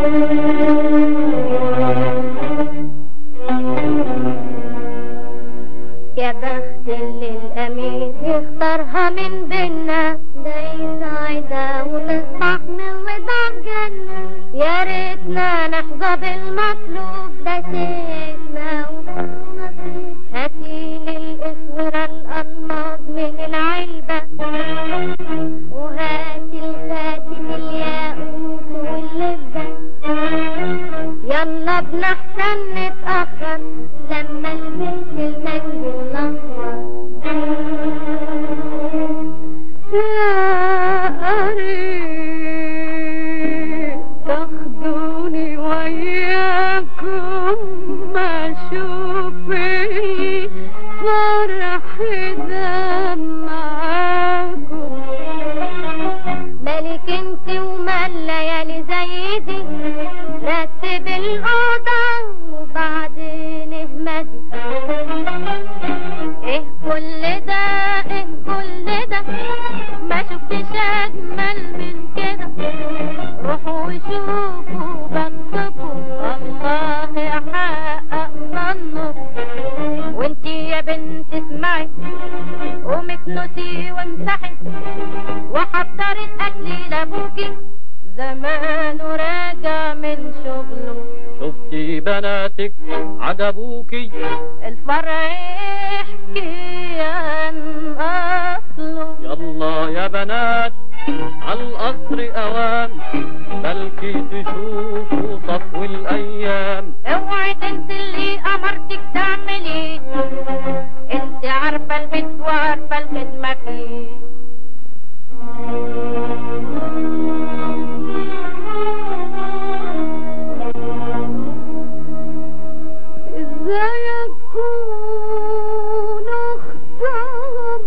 يا بخت اللي الأمير يختارها من بينا ده يسعدها وتصبح من رضا الجنة يا ريتنا نحظى بالمطلوب ده شيء اسمه نصيب هاتيلي الاسورة الألماظ من العلبة وهاتي الخاتم الياقوت واللبة يلا بنحسن نتأخر لما البنت المنجل نور يا قريب تاخدوني وياكم اشوف الفرح ده معاكم مالك انت ومال ليالي زي دي رتب الأوضة وبعدين اهمدي ايه كل ده ايه كل ده ما شفتش اجمل من كده روحوا وشوفوا بختكم الله يحقق ظنكم وانتي يا بنت اسمعي قومي اكنسي وامسحي وحضري الاكل لابوكي زمانه راجع من شغله شفتي بناتك عجبوكي الفرع يحكي عن اصله يلا يا بنات عالقصر اوام بلكي تشوفوا صفو الايام اوعي تنسي اللي امرتك تعمليه انت عارفه البيت وعارفه الخدمه فيه ازاي اكون اختار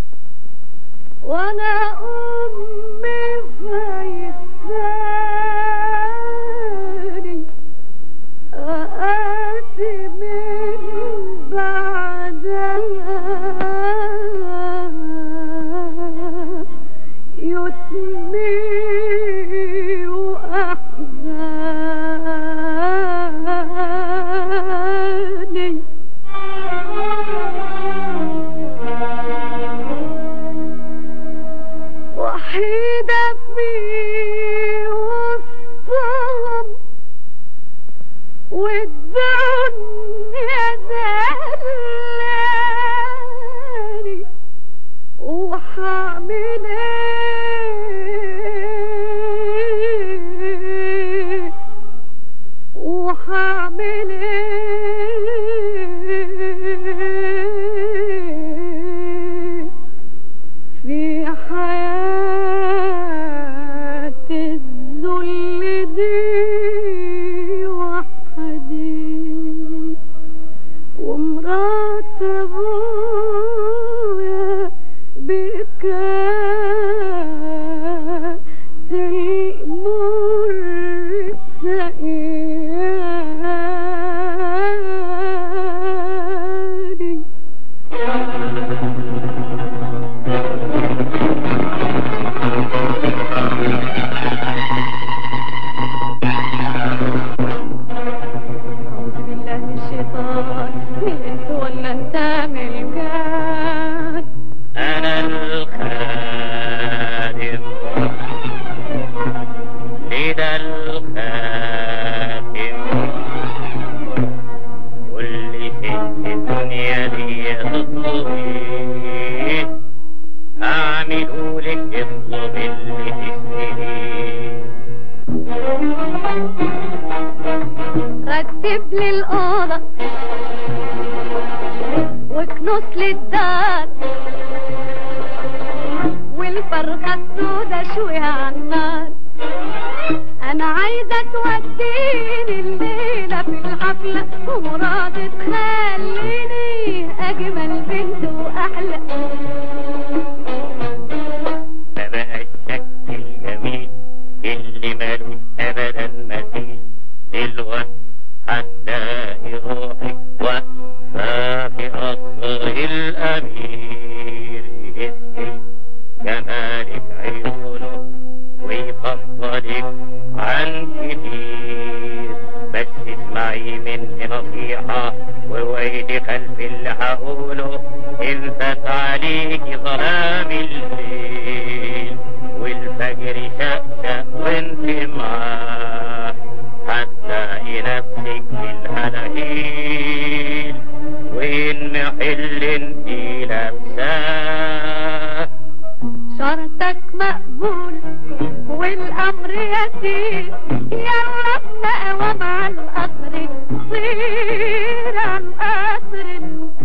وانا امي فايتاني اقاسي من بعدها يتمي وأحزاني وحيدة في وسطهم والدنيا دلاني وحعمل ايه وحعمل ايه في حياة الذل دي وحدي ومرات ابويا بكاس المر سقياني أعوذ بالله من الشيطان من الإنس ولا أنت من الجان انا الخادم لدى الخاتم كل شيء في الدنيا دي تطلبيه اعمله لك اطلب اللي تشتهيه رتب لي الأوضة واكنس لي الدار والفرخة السودا شويها على النار أنا عايزة توديني الليلة في الحفلة ومراد تخليني أجمل بنت وأحلى ما بقى الشكل الجميل اللي ملوش ابدا مثيل دلوقتي هتلاقي روحك واقفة في قصر الأمير اسمي جمالك عيونه ويفضلك عن كتير خلي خلف اللي هقوله انفت عليك ظلام الليل والفجر شقشق وانت معاه هتلاقي نفسك في الهلاهيل وين محل انت لابساه شرطك مقبول والامر يسير يلا بنقوى مع القطر نطير على القطر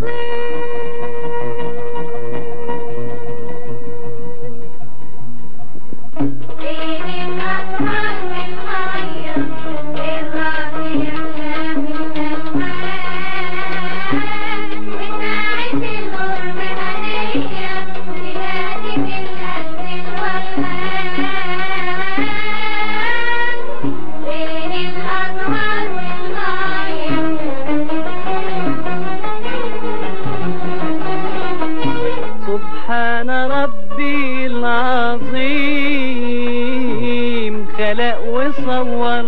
سبحان ربي العظيم خلق وصور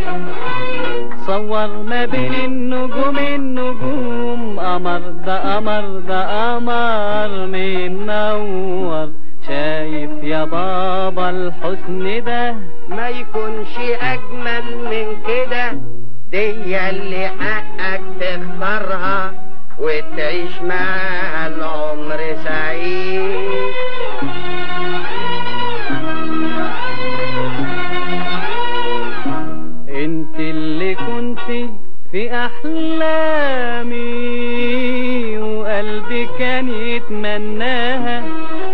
صور ما بين النجوم النجوم قمر ده قمر ده قمر منور شايف يا بابا الحسن ده ما يكونش اجمل من كده دي اللي حقك تختارها وتعيش معاها العمر سعيد انت اللي كنت في احلامي وقلبي كان يتمناها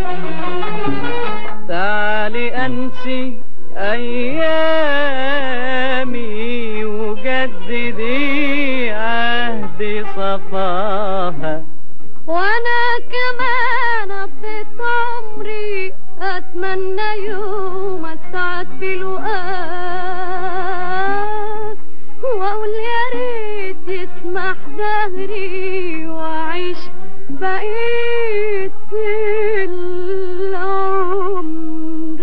تعالي انسي ايامي وجددي عهد صفاها وانا كمان قضيت عمري اتمنى يوم اسعد بلقاك واقول يا ريت يسمح دهري واعيش بقيت العمر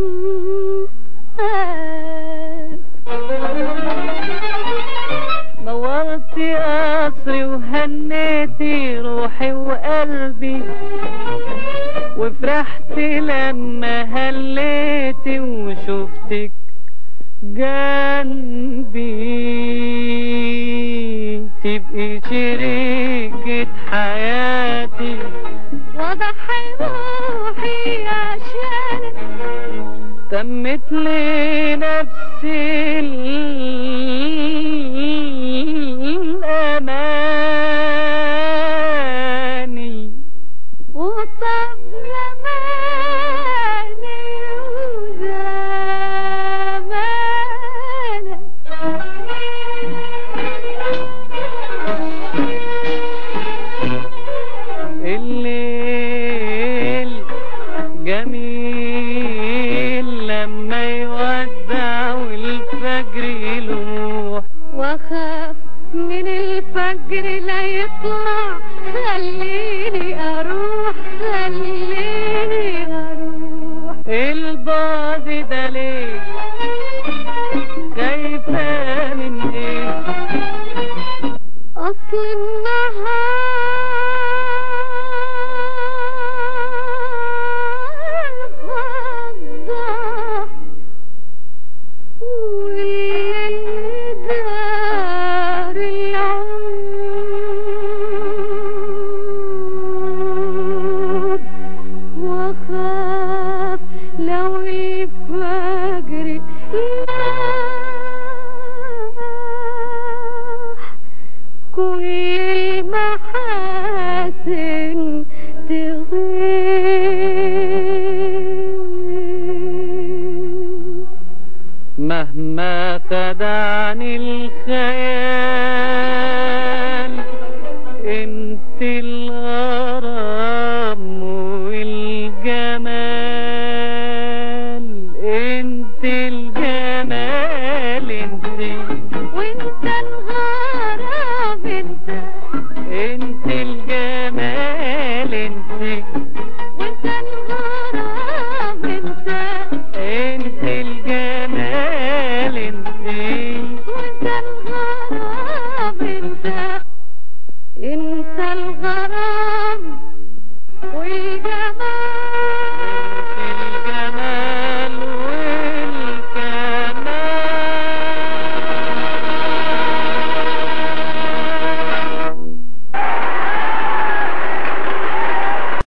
معاك نورتي قصري وهنيتي روحي وقلبي وفرحت لما هليتي وشفتك جنبي تبقي شريكة حياتي وضحي روحي عشانك تمت لي نفسي الأماني وطب زماني وزمانك الليل جميل لما يودع والفجر يلوح واخاف من الفجر لا يطلع خليني اروح خليني اروح البعد ده ليه خايفة من ايه اصل النهار فضة والليل دار العود واخاف لو الفجر لاح كل المحاسن تغيب مهما خدعني الخيال انت الغرام والجمال انت الجمال انت وانت الغرام انت انت الجمال انت وانت الغرام انت انت الجمال انت وانت الغرام انت انت الغرام والجمال